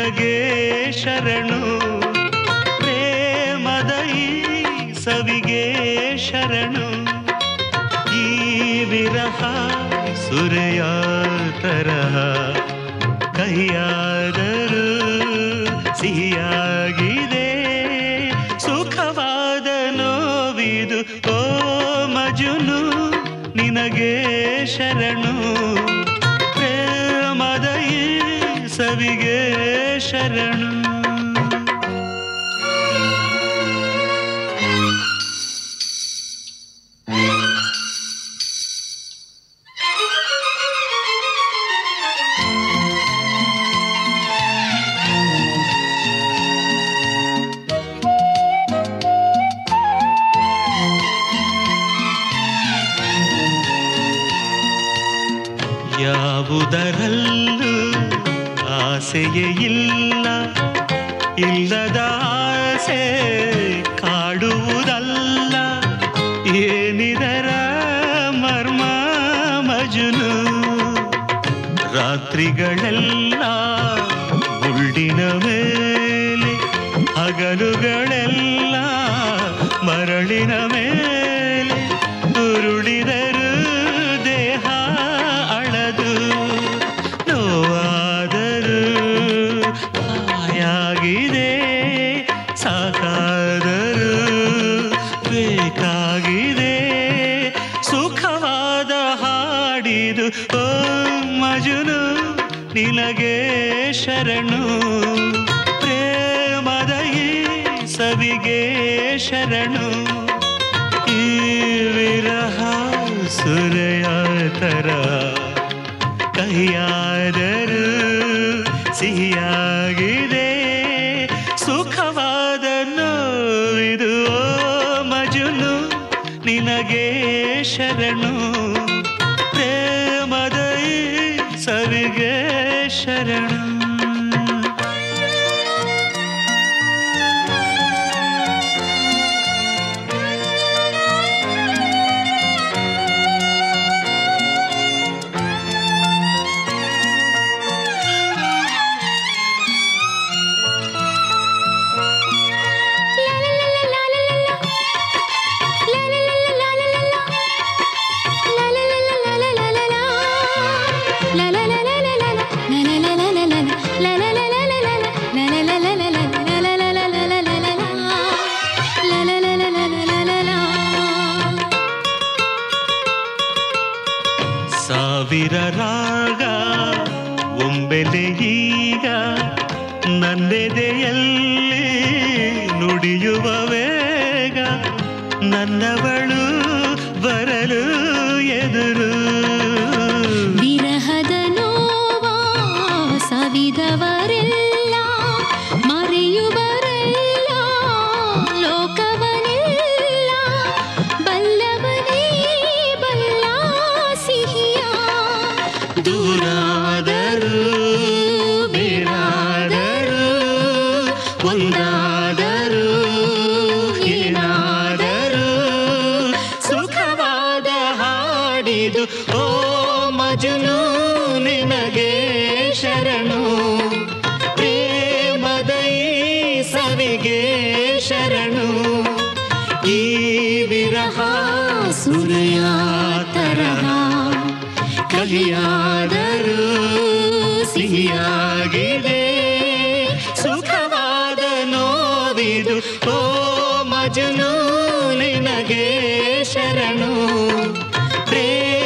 ನಿನಗೆ ಶರಣು ಪ್ರೇಮದ ಈ ಸವಿಗೆ ಶರಣು ಈ ವಿರಹ ಸುರೆಯ ತರಹ ಕೈಯಾದರೂ ಸಿಹಿಯಾಗಿದೆ ಸುಖವಾದ ನೋವಿದು ಓ ಮಜುನು ನಿನಗೆ ಶರಣು ಪ್ರೇಮದ ಈ ಸವಿಗೆ ಶರಣು ಯಾವುದರಲ್ಲೂ ಆಸೆಯೇ ಇಲ್ಲ ಇಲ್ಲದ ಆಸೆ ಕಾಡುವುದಲ್ಲ ಏನಿದರ ಮರ್ಮ ಮಜುನು ರಾತ್ರಿಗಳೆಲ್ಲ ಗುಳ್ಳಿನ ಮೇಲೆ ಹಗಲುಗಳೆಲ್ಲ ಮರಳಿನ ಮೇಲೆ ಉರುಳಿದರು ದೇಹ ಅಳದು ನೋವಾದರೂ ಹಾಯಾಗಿದೆ ಸಾಕಾದರೂ ಬೇಕಾಗಿದೆ ಸುಖವಾದ ಹಾಡಿದು ಓ ಮಜುನು ನಿನಗೆ ಶರಣು ಪ್ರೇಮದ ಈ ಸವಿಗೆ ಶರಣು ಈ ವಿರಹ ಸುರೆಯ ತರ ಕೈಯಾದರೂ ಸಿಹಿಯಾಗಿದೆ ಸುಖವಾದ ನೋವಿದು ಓ ಮಜುನು ನಿನಗೆ ಶರಣು ಪ್ರೇಮದ ಈ ಸವಿಗೆ ಶರಣು ಸಾವಿರ ರಾಗ ಒಂಬೆಲೆ ಈಗ ನನ್ನೆದೆಯಲ್ಲಿ ನುಡಿಯುವ ವೇಗ ನನ್ನವಳು ಬರಲು ಎದುರು ವಿರಹದ ನೋವ ಸವಿದವರೆಲ್ಲ ಮರೆಯುವರೆಲ್ಲ ಲೋಕವನೆಲ್ಲ ಬಲ್ಲವನೇ ಬಲ್ಲ ಸಿಹಿಯ ದೂರಾದರೂ ಬೇರಾದರೂ ಒಂದಾದರೂ ಏನಾದರೂ ಸುಖವಾದ ಹಾಡಿದು ಓ ಮಜುನು ನಿನಗೆ ಶರಣು ಪ್ರೇಮದ ಈ ಸವಿಗೆ ಶರಣು ಈ ವಿರಹ ಸುರೆಯ ತರಹ ಕಹಿಯಾದರೂ ಸಿಹಿಯಾಗಿದೆ ಸುಖವಾದ ನೋವಿದು ಓ ಮಜನು ನಿನಗೆ ಶರಣು ಪ್ರೇಮ